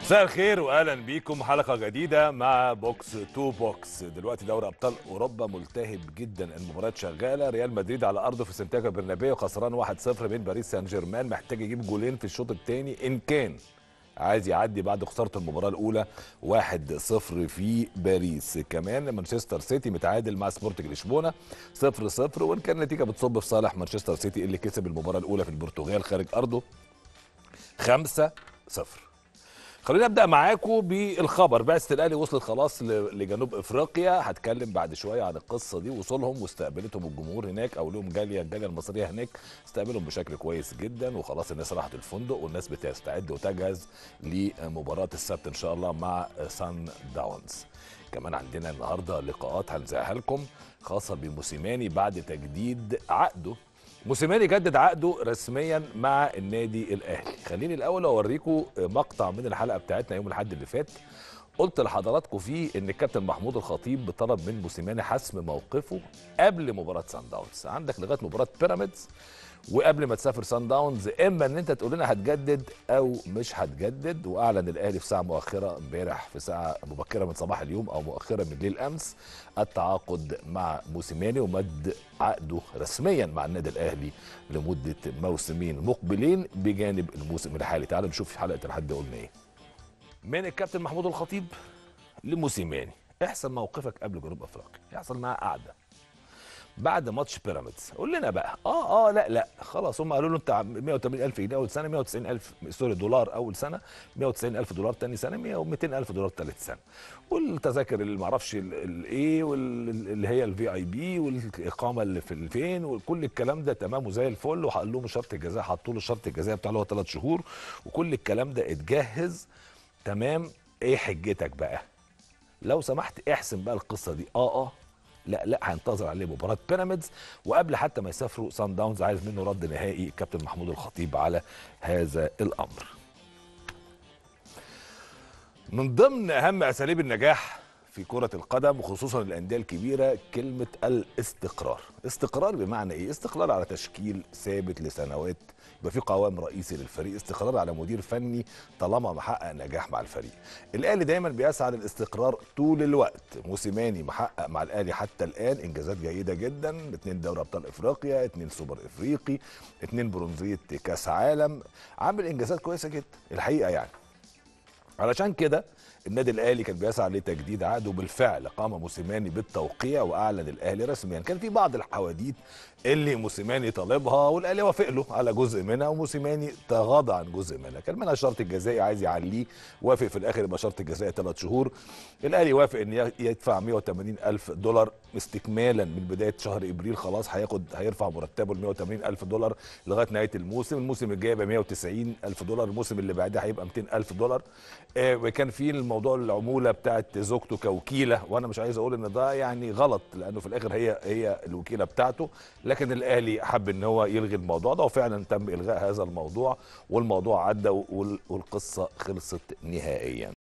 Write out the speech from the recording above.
مساء الخير واهلا بيكم حلقه جديده مع بوكس تو بوكس دلوقتي دوري ابطال اوروبا ملتهب جدا المباريات شغاله ريال مدريد على ارضه في سانتياغو برنابيو خسران 1-0 من باريس سان جيرمان محتاج يجيب جولين في الشوط الثاني ان كان عايز يعدي بعد خساره المباراه الاولى 1-0 في باريس كمان مانشستر سيتي متعادل مع سبورتنج لشبونه 0-0 وان كان النتيجه بتصب في صالح مانشستر سيتي اللي كسب المباراه الاولى في البرتغال خارج ارضه 5-0 خلينا ابدا معاكم بالخبر بعثه الاهلي وصلت خلاص ل- لجنوب افريقيا هتكلم بعد شويه عن القصه دي وصولهم واستقبلتهم الجمهور هناك او لهم جاليه الجاليه المصريه هناك استقبلهم بشكل كويس جدا وخلاص الناس راحت الفندق والناس بتستعد وتجهز لمباراه السبت ان شاء الله مع سان داونز كمان عندنا النهارده لقاءات هنذاعها لكم خاصه بموسيماني بعد تجديد عقده موسيماني جدد عقده رسميا مع النادي الاهلي خليني الاول اوريكم مقطع من الحلقه بتاعتنا يوم الاحد اللي فات قلت لحضراتكم فيه ان الكابتن محمود الخطيب طلب من موسيماني حسم موقفه قبل مباراه سان داونز عندك لغايه مباراه بيراميدز وقبل ما تسافر سان داونز اما ان انت تقول لنا هتجدد او مش هتجدد واعلن الاهلي في ساعه مؤخره امبارح في ساعه مبكره من صباح اليوم او مؤخره من ليل امس التعاقد مع موسيماني ومد عقده رسميا مع النادي الاهلي لمده موسمين مقبلين بجانب الموسم الحالي تعالوا نشوف حلقه الحد قلنا ايه من الكابتن محمود الخطيب لموسيماني احسن موقفك قبل جنوب افريقيا يحصل معاه قعده بعد ماتش بيراميدز قول لنا بقى اه اه لا لا خلاص هم قالوا له انت 180 الف جنيه اول سنه 190 الف سوري دولار اول سنه 190 الف دولار ثاني سنه 100 و200 الف دولار ثالث سنه والتذاكر اللي ما اعرفش الايه واللي هي الفي اي بي والاقامه اللي في الفين وكل الكلام ده تمام وزي الفل وحط لهم شرط الجزاء حطوا له شرط الجزاء بتاع اللي هو ثلاث شهور وكل الكلام ده اتجهز تمام ايه حجتك بقى لو سمحت احسن بقى القصه دي اه اه لا لا هينتظر عليه مباراه بيراميدز وقبل حتى ما يسافروا سان داونز عايز منه رد نهائي كابتن محمود الخطيب على هذا الامر من ضمن اهم اساليب النجاح في كرة القدم وخصوصا الأندية الكبيرة كلمة الاستقرار استقرار بمعنى إيه؟ استقرار على تشكيل ثابت لسنوات يبقى في قوام رئيسي للفريق استقرار على مدير فني طالما محقق نجاح مع الفريق الاهلي دايما بيسعى للاستقرار طول الوقت موسيماني محقق مع الاهلي حتى الان انجازات جيده جدا اثنين دوري ابطال افريقيا اثنين سوبر افريقي اثنين برونزيه كاس عالم عامل انجازات كويسه جدا الحقيقه يعني علشان كده النادي الاهلي كان بيسعى لتجديد عقده بالفعل قام موسيماني بالتوقيع واعلن الاهلي رسميا كان في بعض الحواديت اللي موسيماني طالبها والاهلي وافق له على جزء منها وموسيماني تغاضى عن جزء منها كان منها الشرط الجزائي عايز يعليه وافق في الاخر يبقى شرط الجزائي ثلاث شهور الاهلي وافق ان يدفع 180 الف دولار استكمالا من بدايه شهر ابريل خلاص هياخد هيرفع مرتبه ل 180 الف دولار لغايه نهايه الموسم الموسم الجاي يبقى 190 الف دولار الموسم اللي بعديه هيبقى 200 الف دولار آه وكان في الموضوع العموله بتاعت زوجته كوكيله وانا مش عايز اقول ان ده يعني غلط لانه في الاخر هي هي الوكيله بتاعته لكن الاهلي حب ان هو يلغي الموضوع ده وفعلا تم الغاء هذا الموضوع والموضوع عدى وال- والقصه خلصت نهائيا